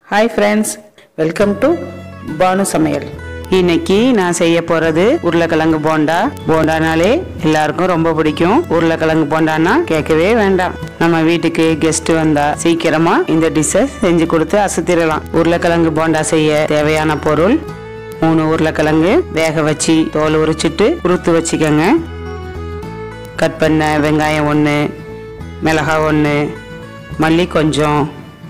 hi friends welcome to Bhanu சமையல் இன்னைக்கு நான் செய்ய போறது உருளைக்கிழங்கு போண்டா போண்டானாலே எல்லாருக்கும் ரொம்ப பிடிக்கும் உருளைக்கிழங்கு போண்டானா கேட்கவே வேண்டாம் நம்ம வீட்டுக்கு கெஸ்ட் வந்தா சீக்கிரமா இந்த டிஷ்ஷை செஞ்சு கொடுத்து அசத்திடலாம் உருளைக்கிழங்கு போண்டா செய்ய தேவையான பொருள் மூணு உருளைக்கிழங்கு வேக வச்சு தோல் உரிச்சிட்டு உருத்து வச்சுக்கோங்க கட் பண்ண வெங்காயம் ஒன்று மிளகாய் ஒன்று மல்லி கொஞ்சம்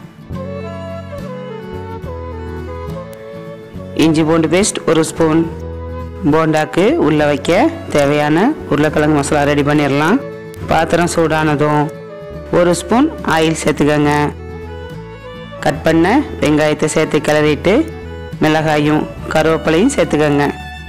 இஞ்சி பூண்டு பேஸ்ட் ஒரு ஸ்பூன் போண்டாக்கு உள்ளே வைக்க தேவையான உருளைக்கிழங்கு மசாலா ரெடி பண்ணிடலாம் பாத்திரம் சூடானதும் ஒரு ஸ்பூன் ஆயில் சேர்த்துக்கோங்க கட் பண்ண வெங்காயத்தை சேர்த்து கிளறிட்டு மிளகாயும் கருவேப்பிலையும் சேர்த்துக்கோங்க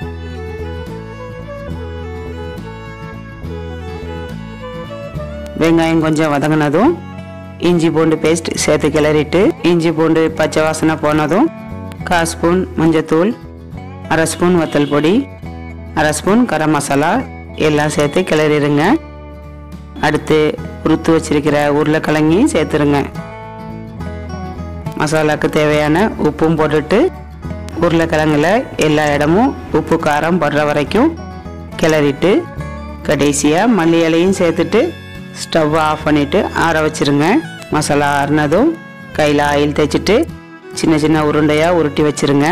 வெங்காயம் கொஞ்சம் வதங்கினதும் இஞ்சி பூண்டு பேஸ்ட் சேர்த்து கிளறிட்டு இஞ்சி பூண்டு பச்சை வாசனை போனதும் கால் ஸ்பூன் மஞ்சத்தூள் அரை ஸ்பூன் வத்தல் பொடி அரை ஸ்பூன் கரம் மசாலா எல்லாம் சேர்த்து கிளறிடுங்க அடுத்து உருத்து வச்சிருக்கிற உருளைக்கிழங்கையும் சேர்த்துருங்க மசாலாக்கு தேவையான உப்பும் போட்டுட்டு உருளைக்கிழங்குல எல்லா இடமும் உப்பு காரம் படுற வரைக்கும் கிளறிட்டு கடைசியாக மல்லி இலையும் சேர்த்துட்டு ஸ்டவ் ஆஃப் பண்ணிவிட்டு ஆற வச்சிருங்க மசாலா ஆறுனதும் கையில் ஆயில் தேய்ச்சிட்டு சின்ன சின்ன உருண்டையாக உருட்டி வச்சிருங்க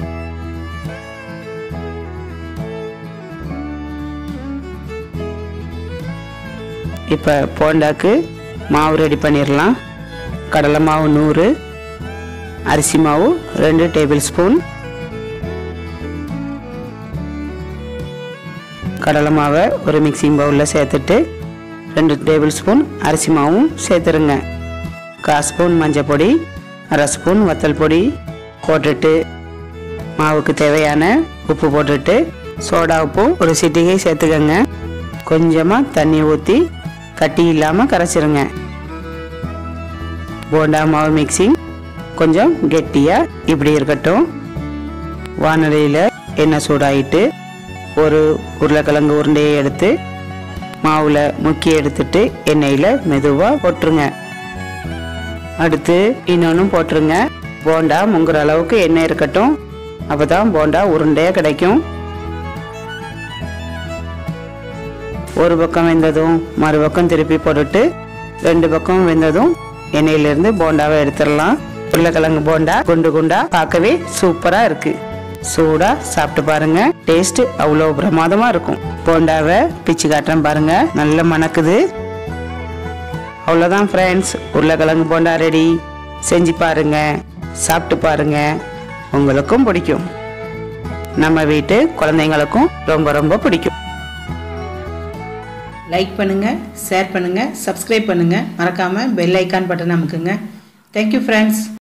இப்போ போண்டாக்கு மாவு ரெடி பண்ணிடலாம் கடலை மாவு நூறு அரிசி மாவு ரெண்டு டேபிள் ஸ்பூன் கடலை மாவை ஒரு மிக்சிங் பவுலில் சேர்த்துட்டு ரெண்டு டேபிள் ஸ்பூன் அரிசி மாவும் சேர்த்துருங்க கால் ஸ்பூன் மஞ்சள் பொடி அரை ஸ்பூன் வத்தல் பொடி போட்டுட்டு மாவுக்கு தேவையான உப்பு போட்டுட்டு சோடா உப்பும் ஒரு சிட்டிகை சேர்த்துக்கங்க கொஞ்சமாக தண்ணி ஊற்றி கட்டி இல்லாமல் கரைச்சிருங்க போண்டா மாவு மிக்சிங் கொஞ்சம் கெட்டியாக இப்படி இருக்கட்டும் வானொலியில் எண்ணெய் சூடாயிட்டு ஒரு உருளைக்கிழங்கு உருண்டையை எடுத்து மாவில் முக்கி எடுத்துட்டு எண்ணெயில் மெதுவாக போட்டுருங்க அடுத்து இன்னொன்றும் போட்டுருங்க போண்டா முங்குற அளவுக்கு எண்ணெய் இருக்கட்டும் அப்போ தான் போண்டா உருண்டையாக கிடைக்கும் ஒரு பக்கம் வெந்ததும் மறுபக்கம் திருப்பி போட்டுட்டு ரெண்டு பக்கம் வெந்ததும் எண்ணெயிலிருந்து போண்டாவை எடுத்துடலாம் உருளைக்கிழங்கு போண்டா குண்டு குண்டா பார்க்கவே சூப்பராக இருக்கு சூடா சாப்பிட்டு பாருங்க டேஸ்ட் அவ்வளோ பிரமாதமா இருக்கும் போண்டாவை பிச்சு காட்டுறேன் பாருங்க நல்ல மணக்குது அவ்வளோதான் ஃப்ரெண்ட்ஸ் உருளைக்கிழங்கு போண்டா ரெடி செஞ்சு பாருங்க சாப்பிட்டு பாருங்க உங்களுக்கும் பிடிக்கும் நம்ம வீட்டு குழந்தைங்களுக்கும் ரொம்ப ரொம்ப பிடிக்கும் லைக் பண்ணுங்க ஷேர் பண்ணுங்க சப்ஸ்கிரைப் பண்ணுங்க மறக்காம பெல் ஐக்கான் பட்டன் அமுக்குங்க தேங்க்யூ ஃப்ரெண்ட்ஸ்